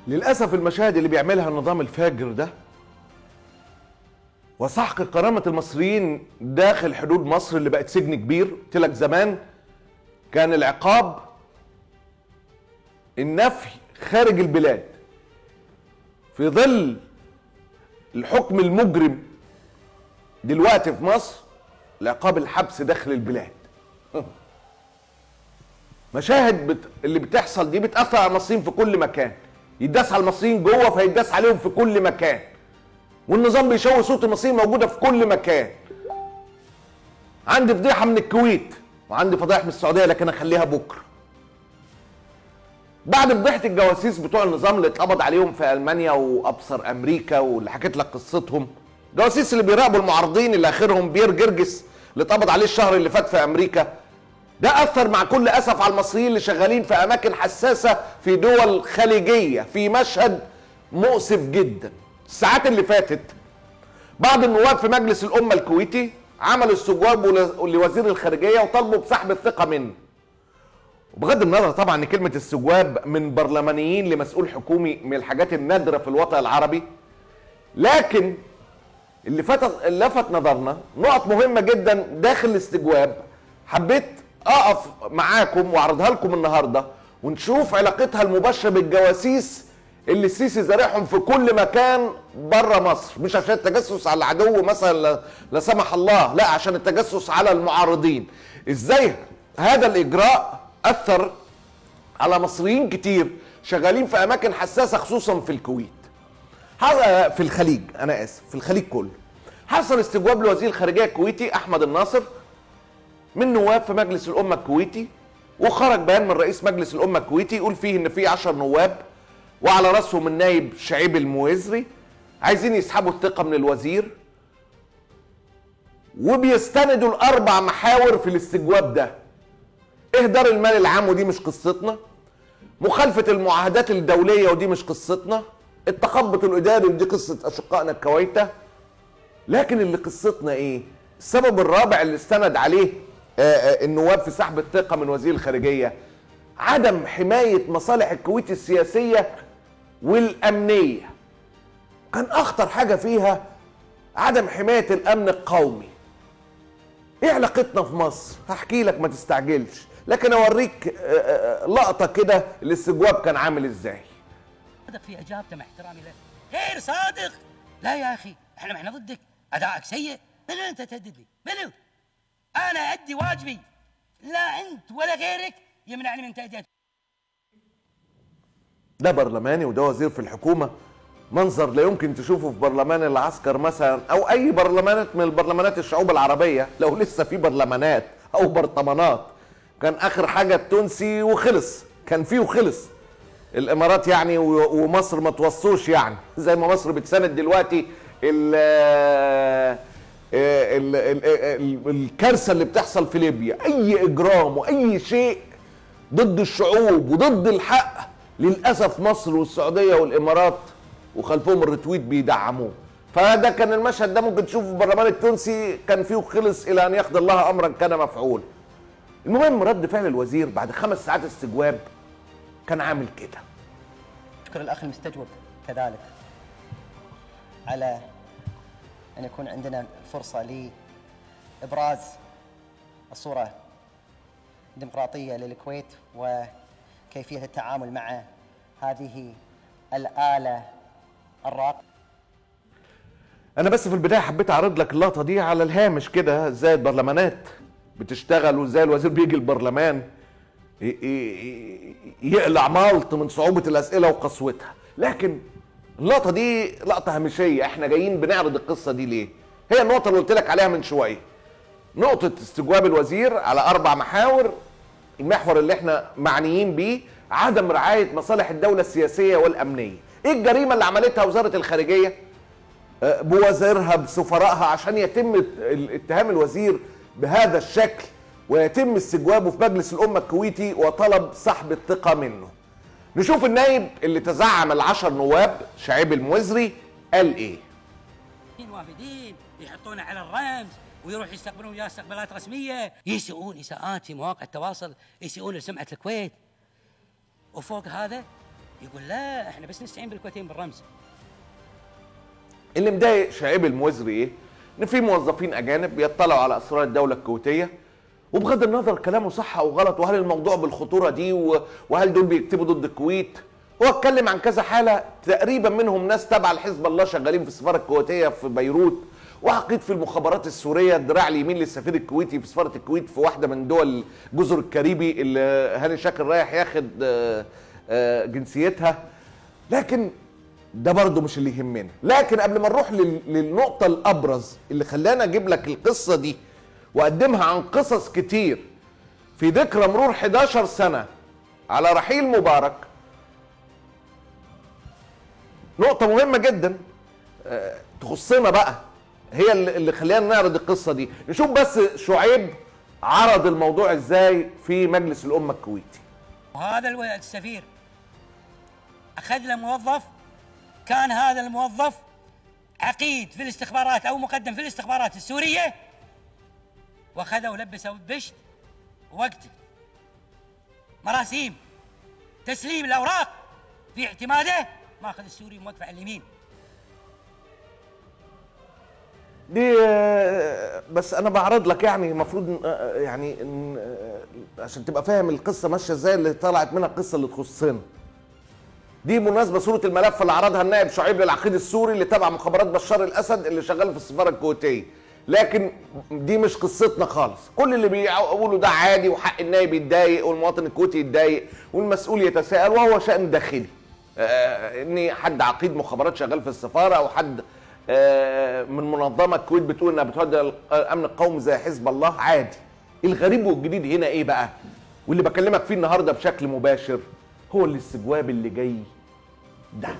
للاسف المشاهد اللي بيعملها النظام الفاجر ده وسحق كرامه المصريين داخل حدود مصر اللي بقت سجن كبير قلت لك زمان كان العقاب النفي خارج البلاد في ظل الحكم المجرم دلوقتي في مصر العقاب الحبس داخل البلاد مشاهد بت... اللي بتحصل دي بتاثر على المصريين في كل مكان يداس على المصريين جوه فيداس عليهم في كل مكان والنظام بيشوه صوت المصريين موجوده في كل مكان عندي فضيحه من الكويت وعندي فضايح من السعوديه لكن اخليها بكره بعد فضيحه الجواسيس بتوع النظام اللي اتقبض عليهم في المانيا وابصر امريكا واللي حكيت لك قصتهم جواسيس اللي بيراقبوا المعارضين اللي اخرهم بير جرجس اللي اتقبض عليه الشهر اللي فات في امريكا ده اثر مع كل اسف على المصريين اللي شغالين في اماكن حساسه في دول خليجيه في مشهد مؤسف جدا الساعات اللي فاتت بعض النواب في مجلس الامه الكويتي عملوا استجواب لوزير الخارجيه وطالبوا بسحب الثقه منه وبغض النظر طبعا ان كلمه استجواب من برلمانيين لمسؤول حكومي من الحاجات النادره في الوطن العربي لكن اللي فت لفت نظرنا نقط مهمه جدا داخل الاستجواب حبيت اقف معاكم واعرضها لكم النهارده ونشوف علاقتها المباشره بالجواسيس اللي السيسي زارعهم في كل مكان بره مصر مش عشان التجسس على العدو مثلا لا- لا سمح الله لا عشان التجسس على المعارضين ازاي هذا الاجراء اثر على مصريين كتير شغالين في اماكن حساسه خصوصا في الكويت هذا في الخليج انا اسف في الخليج كله حصل استجواب لوزير الخارجيه الكويتي احمد الناصر من نواب في مجلس الامه الكويتي وخرج بيان من رئيس مجلس الامه الكويتي يقول فيه ان في 10 نواب وعلى راسهم النايب شعيب الموزري عايزين يسحبوا الثقه من الوزير وبيستندوا الاربع محاور في الاستجواب ده اهدار المال العام ودي مش قصتنا مخالفه المعاهدات الدوليه ودي مش قصتنا التخبط الاداري ودي قصه اشقائنا الكويته لكن اللي قصتنا ايه السبب الرابع اللي استند عليه آه، آه، النواب في سحب الثقه من وزير الخارجيه عدم حمايه مصالح الكويت السياسيه والامنيه كان اخطر حاجه فيها عدم حمايه الامن القومي ايه علاقتنا في مصر هحكي لك ما تستعجلش لكن اوريك آه، آه، لقطه كده الاستجواب كان عامل ازاي صادق في اجابته مع احترامي له غير صادق لا يا اخي احنا ما احنا ضدك ادائك سيء منو انت تهدد لي منو انا ادي واجبي لا انت ولا غيرك يمنعني من تاديه ده برلماني وده وزير في الحكومه منظر لا يمكن تشوفه في برلمان العسكر مثلا او اي برلمانات من البرلمانات الشعوب العربيه لو لسه في برلمانات او برطمانات كان اخر حاجه التونسي وخلص كان فيه وخلص الامارات يعني و- ومصر ما توصوش يعني زي ما مصر بتساند دلوقتي ال ال- ال- ال- الكارثه اللي بتحصل في ليبيا اي اجرام واي شيء ضد الشعوب وضد الحق للاسف مصر والسعوديه والامارات وخلفهم الرتويت بيدعموه فده كان المشهد ده ممكن تشوفه في البرلمان التونسي كان فيه خلص الى ان يقضي الله امرا كان مفعول المهم رد فعل الوزير بعد خمس ساعات استجواب كان عامل كده أشكر الأخ المستجوب كذلك على أن يكون عندنا فرصة لإبراز الصورة الديمقراطية للكويت وكيفية التعامل مع هذه الآلة الراقية انا بس في البدايه حبيت اعرض لك اللقطه دي على الهامش كده ازاي البرلمانات بتشتغل وازاي الوزير بيجي البرلمان ي- ي- يقلع مالط من صعوبه الاسئله وقسوتها لكن اللقطه دي لقطه هامشيه احنا جايين بنعرض القصه دي ليه هي النقطه اللي قلت لك عليها من شويه نقطه استجواب الوزير على اربع محاور المحور اللي احنا معنيين بيه عدم رعايه مصالح الدوله السياسيه والامنيه ايه الجريمه اللي عملتها وزاره الخارجيه بوزيرها بسفرائها عشان يتم ال- اتهام الوزير بهذا الشكل ويتم استجوابه في مجلس الأمة الكويتي وطلب سحب الثقة منه نشوف النايب اللي تزعم العشر نواب شعيب الموزري قال ايه وافدين يحطونه على الرمز ويروح يستقبلون وياه استقبالات رسميه يسيئون اساءات في مواقع التواصل يسيئون لسمعه الكويت وفوق هذا يقول لا احنا بس نستعين بالكويتين بالرمز اللي مضايق شعيب الموزري ايه؟ ان في موظفين اجانب بيطلعوا على اسرار الدوله الكويتيه وبغض النظر كلامه صح او غلط وهل الموضوع بالخطوره دي و- وهل دول بيكتبوا ضد الكويت هو اتكلم عن كذا حاله تقريبا منهم ناس تبع لحزب الله شغالين في السفاره الكويتيه في بيروت وعقيد في المخابرات السوريه الدراع اليمين للسفير الكويتي في سفاره الكويت في واحده من دول جزر الكاريبي اللي هاني شاكر رايح ياخد آه، آه، جنسيتها لكن ده برضه مش اللي يهمنا لكن قبل ما نروح لل- للنقطة الأبرز اللي خلاني أجيب لك القصة دي وأقدمها عن قصص كتير في ذكرى مرور 11 سنة على رحيل مبارك نقطة مهمة جدا آه، تخصنا بقى هي اللي اللي خلينا نعرض القصة دي نشوف بس شعيب عرض الموضوع ازاي في مجلس الأمة الكويتي وهذا الو- السفير اخذ له موظف كان هذا الموظف عقيد في الاستخبارات او مقدم في الاستخبارات السوريه واخذه ولبسه بشت وقت مراسيم تسليم الاوراق في اعتماده ماخذ السوري موقف على اليمين دي آه، بس انا بعرض لك يعني المفروض آه، يعني إن- آه، عشان تبقى فاهم القصه ماشيه ازاي اللي طلعت منها القصه اللي تخصنا دي مناسبة صورة الملف اللي عرضها النائب شعيب للعقيد السوري اللي تبع مخابرات بشار الأسد اللي شغال في السفارة الكويتية لكن دي مش قصتنا خالص كل اللي بيقولوا ده عادي وحق النائب يتضايق والمواطن الكويتي يتضايق والمسؤول يتساءل وهو شأن داخلي آه ان حد عقيد مخابرات شغال في السفارة او حد آه من منظمة الكويت بتقول انها بتهدد الامن القومي زي حزب الله عادي الغريب والجديد هنا ايه بقى واللي بكلمك فيه النهارده بشكل مباشر هو الاستجواب اللي جاي ده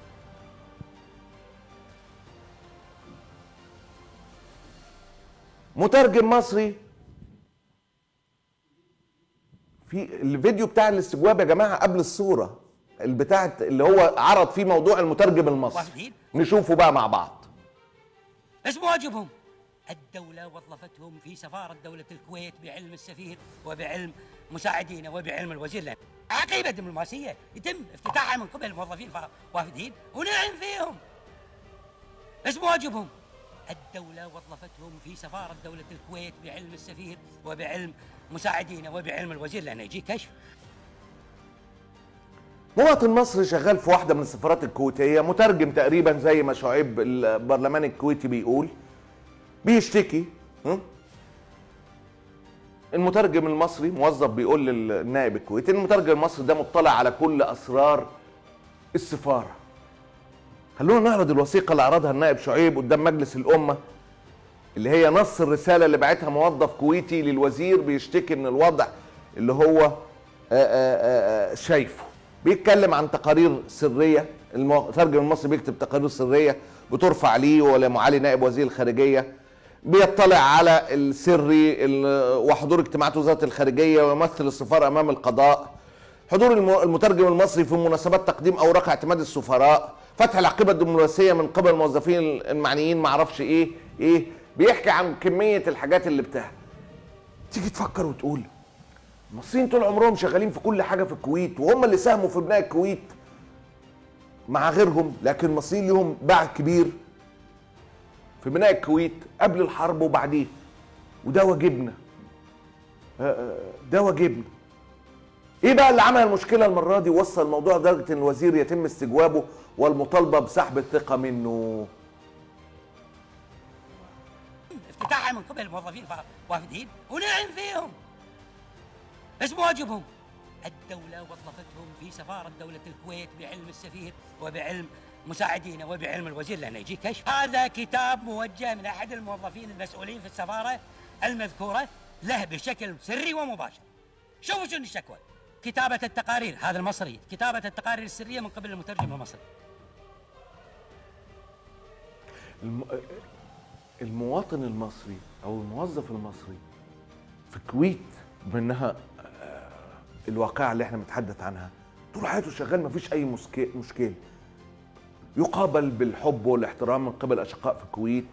مترجم مصري في الفيديو بتاع الاستجواب يا جماعه قبل الصوره البتاعت اللي هو عرض فيه موضوع المترجم المصري واحدين نشوفه بقى مع بعض ايش مواجبهم؟ الدولة وظفتهم في سفارة دولة الكويت بعلم السفير وبعلم مساعدينه وبعلم الوزير لأن عقيبة دبلوماسية يتم افتتاحها من قبل موظفين فا- وافدين ونعم فيهم ايش مواجبهم؟ الدولة وظفتهم في سفارة دولة الكويت بعلم السفير وبعلم مساعدينه وبعلم الوزير لأنه يجي كشف مواطن مصري شغال في واحدة من السفارات الكويتية مترجم تقريبا زي ما شعيب البرلمان الكويتي بيقول بيشتكي ها؟ المترجم المصري موظف بيقول للنائب الكويتي المترجم المصري ده مطلع على كل أسرار السفارة خلونا نعرض الوثيقة اللي عرضها النائب شعيب قدام مجلس الأمة اللي هي نص الرسالة اللي بعتها موظف كويتي للوزير بيشتكي من الوضع اللي هو آآ آآ آآ شايفه بيتكلم عن تقارير سرية المترجم المصري بيكتب تقارير سرية بترفع ليه ولمعالي نائب وزير الخارجية بيطلع على السري ال- وحضور اجتماعات وزارة الخارجية ويمثل السفارة أمام القضاء حضور الم- المترجم المصري في مناسبات تقديم اوراق اعتماد السفراء فتح العقيبه الدبلوماسيه من قبل الموظفين المعنيين ما اعرفش ايه ايه بيحكي عن كميه الحاجات اللي بتاع تيجي تفكر وتقول المصريين طول عمرهم شغالين في كل حاجه في الكويت وهم اللي ساهموا في بناء الكويت مع غيرهم لكن المصريين ليهم باع كبير في بناء الكويت قبل الحرب وبعديه وده واجبنا آه، آه، ده واجبنا ايه بقى اللي عمل المشكله المره دي وصل الموضوع لدرجه ان الوزير يتم استجوابه والمطالبه بسحب الثقه منه افتتاحها من قبل موظفين فا- وافدين ونعم فيهم ايش مواجبهم؟ الدولة وظفتهم في سفارة دولة الكويت بعلم السفير وبعلم مساعدينه وبعلم الوزير لأنه يجي كشف هذا كتاب موجه من أحد الموظفين المسؤولين في السفارة المذكورة له بشكل سري ومباشر شوفوا شنو الشكوى كتابة التقارير هذا المصري كتابة التقارير السرية من قبل المترجم المصري الم... المواطن المصري او الموظف المصري في الكويت بانها الواقعه اللي احنا بنتحدث عنها طول حياته شغال مفيش اي مسك- مشكله يقابل بالحب والاحترام من قبل اشقاء في الكويت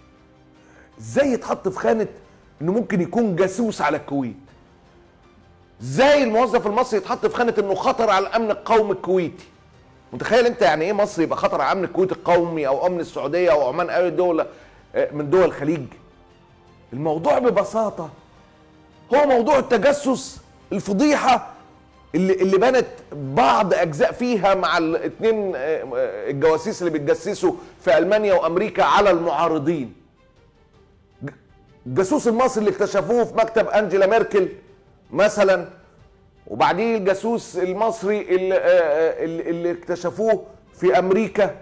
ازاي يتحط في خانه انه ممكن يكون جاسوس على الكويت ازاي الموظف المصري يتحط في خانه انه خطر على الامن القومي الكويتي متخيل انت يعني ايه مصر يبقى خطر على امن الكويت القومي او امن السعوديه او عمان اي دوله آه، من دول الخليج الموضوع ببساطه هو موضوع التجسس الفضيحه اللي اللي بنت بعض اجزاء فيها مع الاثنين الجواسيس اللي بيتجسسوا في المانيا وامريكا على المعارضين ج- الجاسوس المصري اللي اكتشفوه في مكتب انجيلا ميركل مثلا وبعديه الجاسوس المصري اللي, آه، آه، اللي اللي اكتشفوه في امريكا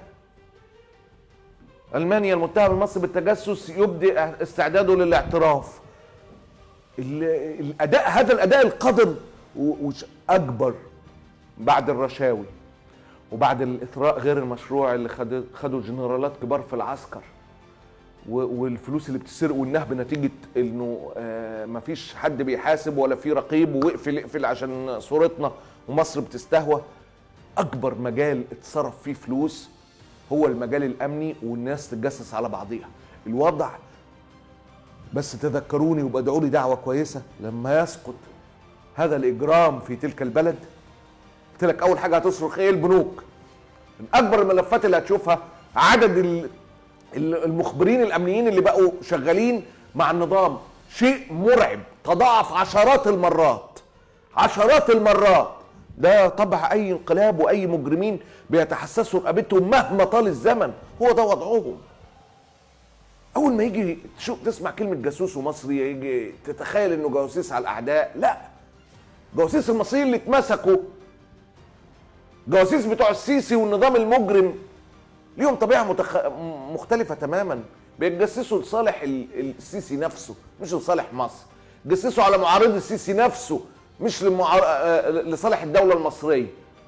المانيا المتهم المصري بالتجسس يبدي استعداده للاعتراف ال- الاداء هذا الاداء القذر و- وش اكبر بعد الرشاوي وبعد الاثراء غير المشروع اللي خد- خدوا جنرالات كبار في العسكر و- والفلوس اللي بتسرق والنهب نتيجه انه آه، مفيش حد بيحاسب ولا في رقيب واقفل اقفل عشان صورتنا ومصر بتستهوى اكبر مجال اتصرف فيه فلوس هو المجال الامني والناس تتجسس على بعضيها الوضع بس تذكروني وبدعوا لي دعوه كويسه لما يسقط هذا الاجرام في تلك البلد قلت لك اول حاجه هتصرخ ايه البنوك من اكبر الملفات اللي هتشوفها عدد ال- ال- المخبرين الامنيين اللي بقوا شغالين مع النظام شيء مرعب تضاعف عشرات المرات عشرات المرات ده طبع اي انقلاب واي مجرمين بيتحسسوا رقبتهم مهما طال الزمن هو ده وضعهم اول ما يجي تشوف تسمع كلمه جاسوس ومصري يجي تتخيل انه جواسيس على الاعداء لا جواسيس المصريين اللي اتمسكوا جواسيس بتوع السيسي والنظام المجرم ليهم طبيعه متخ... م- مختلفه تماما بيتجسسوا لصالح ال- السيسي نفسه مش لصالح مصر جسسوا على معارض السيسي نفسه مش لمعار... آه، لصالح الدوله المصريه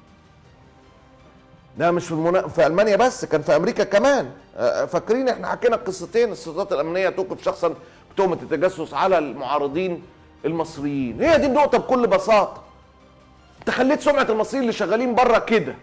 ده مش في, المنا... في المانيا بس كان في امريكا كمان آه، فاكرين احنا حكينا قصتين السلطات الامنيه توقف شخصا بتهمه التجسس على المعارضين المصريين هي دي النقطه بكل بساطه انت خليت سمعه المصريين اللي شغالين بره كده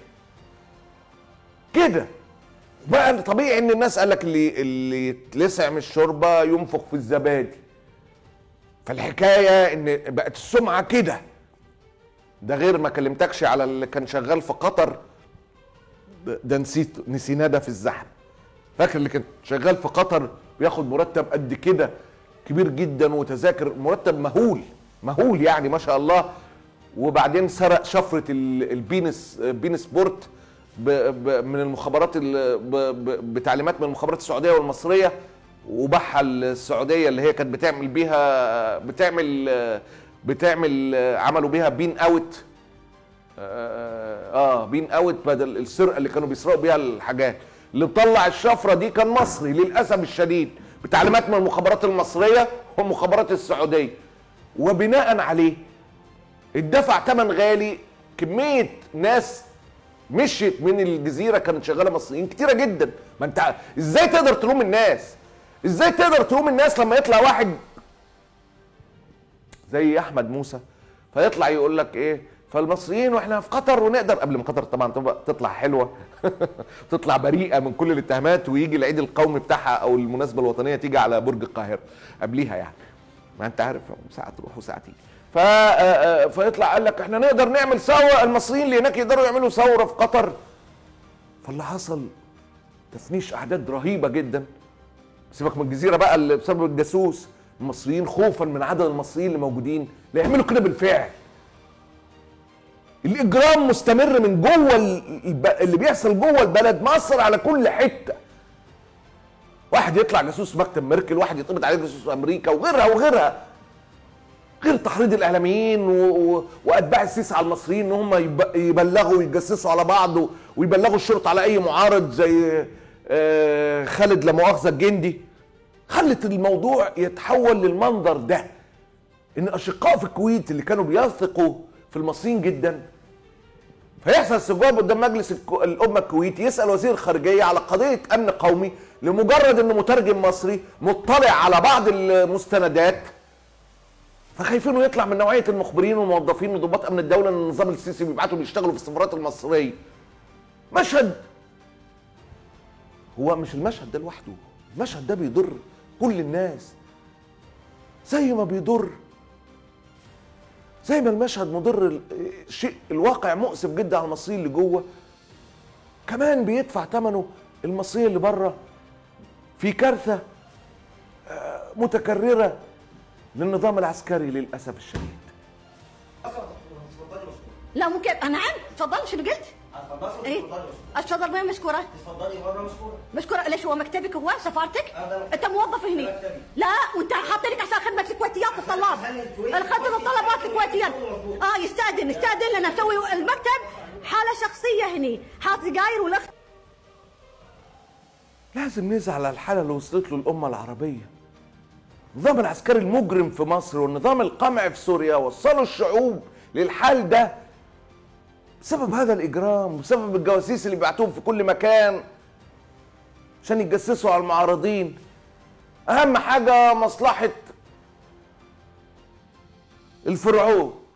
كده بقى طبيعي ان الناس قال لك اللي اللي يتلسع من الشوربه ينفخ في الزبادي فالحكايه ان بقت السمعه كده ده غير ما كلمتكش على اللي كان شغال في قطر ده- ده نسيت نسيناه ده في الزحمه فاكر اللي كان شغال في قطر بياخد مرتب قد كده كبير جدا وتذاكر مرتب مهول مهول يعني ما شاء الله وبعدين سرق شفره ال- البينس بين سبورت ب ب من المخابرات ال- ب ب بتعليمات من المخابرات السعوديه والمصريه وباعها السعوديه اللي هي كانت بتعمل بيها بتعمل بتعمل عملوا بيها بين اوت اه آه، بين اوت بدل السرقه اللي كانوا بيسرقوا بيها الحاجات اللي طلع الشفره دي كان مصري للاسف الشديد بتعليمات من المخابرات المصريه والمخابرات السعوديه وبناء عليه اتدفع ثمن غالي كميه ناس مشيت من الجزيره كانت شغاله مصريين كتيره جدا ما انت ازاي تقدر تلوم الناس ازاي تقدر تلوم الناس لما يطلع واحد زي احمد موسى فيطلع يقول لك ايه فالمصريين واحنا في قطر ونقدر قبل ما قطر طبعا تبقى تطلع حلوه تطلع بريئه من كل الاتهامات ويجي العيد القومي بتاعها او المناسبه الوطنيه تيجي على برج القاهره قبليها يعني ما انت عارف ساعه تروح وساعه تيجي ف آه، آه، فيطلع قال لك احنا نقدر نعمل ثوره المصريين اللي هناك يقدروا يعملوا ثوره في قطر فاللي حصل تفنيش اعداد رهيبه جدا سيبك من الجزيره بقى اللي بسبب الجاسوس المصريين خوفا من عدد المصريين اللي موجودين لا يعملوا كده بالفعل الاجرام مستمر من جوه ال- الب- اللي بيحصل جوه البلد مأثر على كل حته واحد يطلع جاسوس مكتب ميركل واحد يتقبض عليه جاسوس امريكا وغيرها وغيرها غير تحريض الاعلاميين و... و... واتباع السيسي على المصريين ان هم يب... يبلغوا ويتجسسوا على بعض و... ويبلغوا الشرطه على اي معارض زي آه، خالد لا مؤاخذه الجندي خلت الموضوع يتحول للمنظر ده ان اشقاء في الكويت اللي كانوا بيثقوا في المصريين جدا فيحصل استجواب قدام مجلس الك- الامه الكويتي يسال وزير الخارجيه على قضيه امن قومي لمجرد انه مترجم مصري مطلع على بعض المستندات فخايفين انه يطلع من نوعيه المخبرين والموظفين وضباط امن الدوله ان النظام السيسي بيبعتهم يشتغلوا في السفارات المصريه مشهد هو مش المشهد ده لوحده المشهد ده بيضر كل الناس زي ما بيضر زي ما المشهد مضر ال- شيء الواقع مؤسف جدا على المصريين اللي جوه كمان بيدفع ثمنه المصريين اللي بره في كارثه آه، متكرره للنظام العسكري للاسف الشديد لا ممكن آه، نعم تفضل شنو قلت؟ ايه اتفضل وين مشكوره؟ تفضلي بره مشكورة مشكوره ليش هو مكتبك هو سفارتك؟ هذا انت موظف هني مكتبي. لا وانت حاطينك عشان خدمه الكويتيات والطلاب خلي الكويت- الخدمه الطلبات الكويتيات مظبوط. اه يستاذن يستاذن لنا نسوي المكتب حاله شخصيه هني حاط سجاير والاخت لازم نزعل على الحاله اللي وصلت له الامه العربيه النظام العسكري المجرم في مصر والنظام القمعي في سوريا وصلوا الشعوب للحال ده بسبب هذا الاجرام وبسبب الجواسيس اللي بيبعتوهم في كل مكان عشان يتجسسوا على المعارضين اهم حاجه مصلحه الفرعون